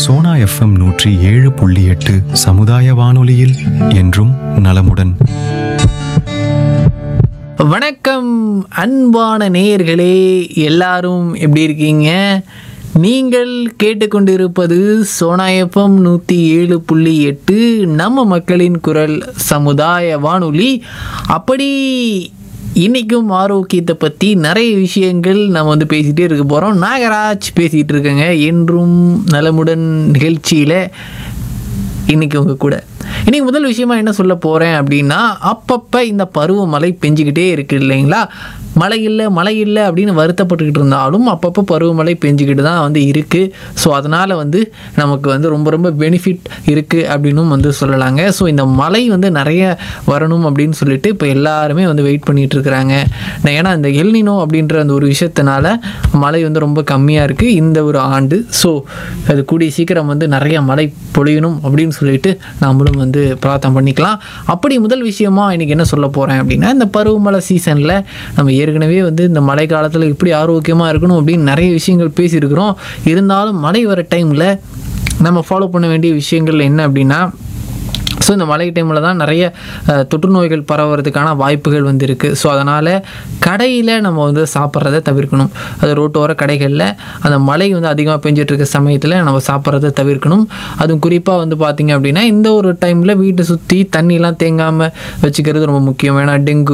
Sona FM நூற்றி ஏழு புள்ளி எட்டு சமுதாய வானொலியில் என்றும் நலமுடன் வணக்கம் அன்பான நேயர்களே எல்லாரும் எப்படி இருக்கீங்க நீங்கள் கேட்டுக்கொண்டிருப்பது சோனா எஃப்எம் நூற்றி ஏழு புள்ளி எட்டு நம்ம மக்களின் குரல் சமுதாய வானொலி அப்படி இன்றைக்கும் ஆரோக்கியத்தை பற்றி நிறைய விஷயங்கள் நம்ம வந்து பேசிகிட்டே இருக்க போகிறோம் நாகராஜ் பேசிகிட்டு இருக்கேங்க என்றும் நலமுடன் நிகழ்ச்சியில் இன்னைக்கு உங்க கூட இன்னைக்கு முதல் விஷயமா என்ன சொல்ல போறேன் அப்படின்னா அப்பப்போ இந்த பருவமழை பெஞ்சிக்கிட்டே இருக்கு இல்லைங்களா மழை இல்லை மழை இல்லை அப்படின்னு வருத்தப்பட்டுக்கிட்டு இருந்தாலும் அப்பப்போ பருவமழை பெஞ்சிக்கிட்டு தான் வந்து இருக்குது ஸோ அதனால் வந்து நமக்கு வந்து ரொம்ப ரொம்ப பெனிஃபிட் இருக்குது அப்படின்னும் வந்து சொல்லலாங்க ஸோ இந்த மழை வந்து நிறைய வரணும் அப்படின்னு சொல்லிட்டு இப்போ எல்லாருமே வந்து வெயிட் பண்ணிட்டு இருக்கிறாங்க ஏன்னா இந்த எல்னினோ அப்படின்ற அந்த ஒரு விஷயத்தினால மழை வந்து ரொம்ப கம்மியாக இருக்குது இந்த ஒரு ஆண்டு ஸோ அது கூடிய சீக்கிரம் வந்து நிறைய மழை பொழியணும் அப்படின்னு சொல்லிட்டு நம்மளும் வந்து பிரார்த்தனை பண்ணிக்கலாம் அப்படி முதல் விஷயமா இன்னைக்கு என்ன சொல்ல போகிறேன் அப்படின்னா இந்த பருவமழை சீசனில் நம்ம ஏற்கனவே வந்து இந்த மழை காலத்தில் எப்படி ஆரோக்கியமாக இருக்கணும் அப்படின்னு நிறைய விஷயங்கள் பேசியிருக்கிறோம் இருந்தாலும் மழை வர டைமில் நம்ம ஃபாலோ பண்ண வேண்டிய விஷயங்கள் என்ன அப்படின்னா ஸோ இந்த மழை டைமில் தான் நிறைய அஹ், தொற்று நோய்கள் பரவுறதுக்கான வாய்ப்புகள் வந்து இருக்குது ஸோ அதனால் கடையில் நம்ம வந்து சாப்பிட்றத தவிர்க்கணும் அது ரோட்டோர கடைகளில் அந்த மழை வந்து அதிகமாக பெஞ்சிட்டு இருக்க சமயத்தில் நம்ம சாப்பிட்றத தவிர்க்கணும் அதுவும் குறிப்பாக வந்து பார்த்திங்க அப்படின்னா இந்த ஒரு டைமில் வீட்டை சுற்றி தண்ணிலாம் தேங்காமல் வச்சுக்கிறது ரொம்ப முக்கியம் ஏன்னா டெங்கு